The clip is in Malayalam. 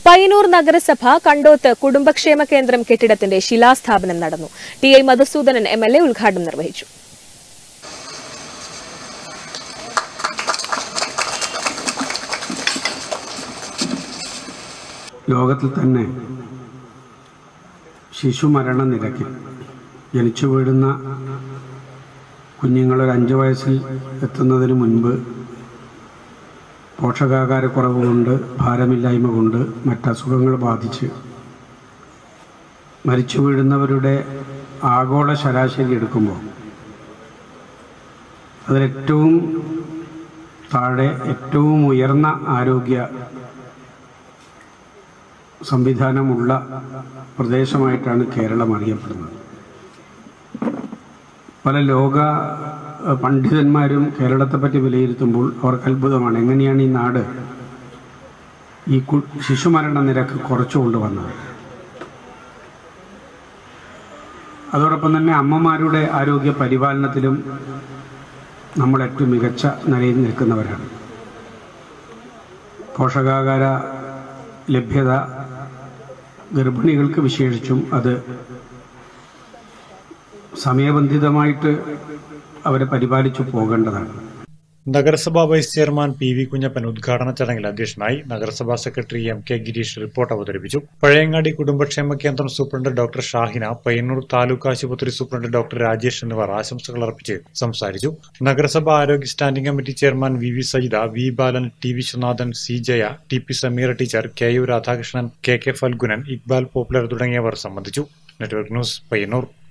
പയ്യന്നൂർ നഗരസഭ കണ്ടോത്ത് കുടുംബക്ഷേമ കേന്ദ്രം കെട്ടിടത്തിന്റെ ശിലാസ്ഥാപനം നടന്നു T I Madhusoodanan M L A ഉദ്ഘാടനം നിർവഹിച്ചു ലോകത്തിൽ തന്നെ ശിശുമരണ നിരക്ക് ജനിച്ചു വീഴുന്ന കുഞ്ഞുങ്ങൾ ഒരു അഞ്ച് വയസ്സിൽ എത്തുന്നതിന് മുൻപ് പോഷകാഹാരക്കുറവ് കൊണ്ട് ഭാരമില്ലായ്മ കൊണ്ട് മറ്റസുഖങ്ങൾ ബാധിച്ച് മരിച്ചു വീഴുന്നവരുടെ ആഗോള ശരാശരി എടുക്കുമ്പോൾ അതിലേറ്റവും താഴെ ഏറ്റവും ഉയർന്ന ആരോഗ്യ സംവിധാനമുള്ള പ്രദേശമായിട്ടാണ് കേരളം അറിയപ്പെടുന്നത് പല ലോക അഹ്, പണ്ഡിതന്മാരും കേരളത്തെപ്പറ്റി വിലയിരുത്തുമ്പോൾ അവർക്ക് അത്ഭുതമാണ് എങ്ങനെയാണ് ഈ നാട് ഈ കു- ശിശുമരണ നിരക്ക് കുറച്ചു കൊണ്ടുവന്നത് അതോടൊപ്പം തന്നെ അമ്മമാരുടെ ആരോഗ്യ പരിപാലനത്തിലും നമ്മൾ ഏറ്റവും മികച്ച നിലയിൽ നിൽക്കുന്നവരാണ് പോഷകാഹാര ലഭ്യത ഗർഭിണികൾക്ക് വിശേഷിച്ചും അത് സമയബന്ധിതമായിട്ട് അവരെ പരിപാലിച്ചു പോകേണ്ടതാണ് നഗരസഭാ vice chairman P V Kunhappan ഉദ്ഘാടന ചടങ്ങിൽ അധ്യക്ഷനായി നഗരസഭാ secretary M K Girish report അവതരിപ്പിച്ചു പഴയങ്ങാടി കുടുംബക്ഷേമ കേന്ദ്രം സൂപ്രണ്ട് ഡോക്ടർ ഷാഹിന പയ്യന്നൂർ താലൂക്ക് ആശുപത്രി സൂപ്രണ്ട് ഡോക്ടർ രാജേഷ് എന്നിവർ ആശംസകൾ അർപ്പിച്ച് സംസാരിച്ചു നഗരസഭാ ആരോഗ്യ standing committee chairman V V Sajitha V Balan T Viswanathan C Jaya T P Sameera teacher K U Radhakrishnan K K Phalgunan Iqbal popular തുടങ്ങിയവർ സംബന്ധിച്ചു നെറ്റ്വർക്ക് ന്യൂസ് പയ്യന്നൂർ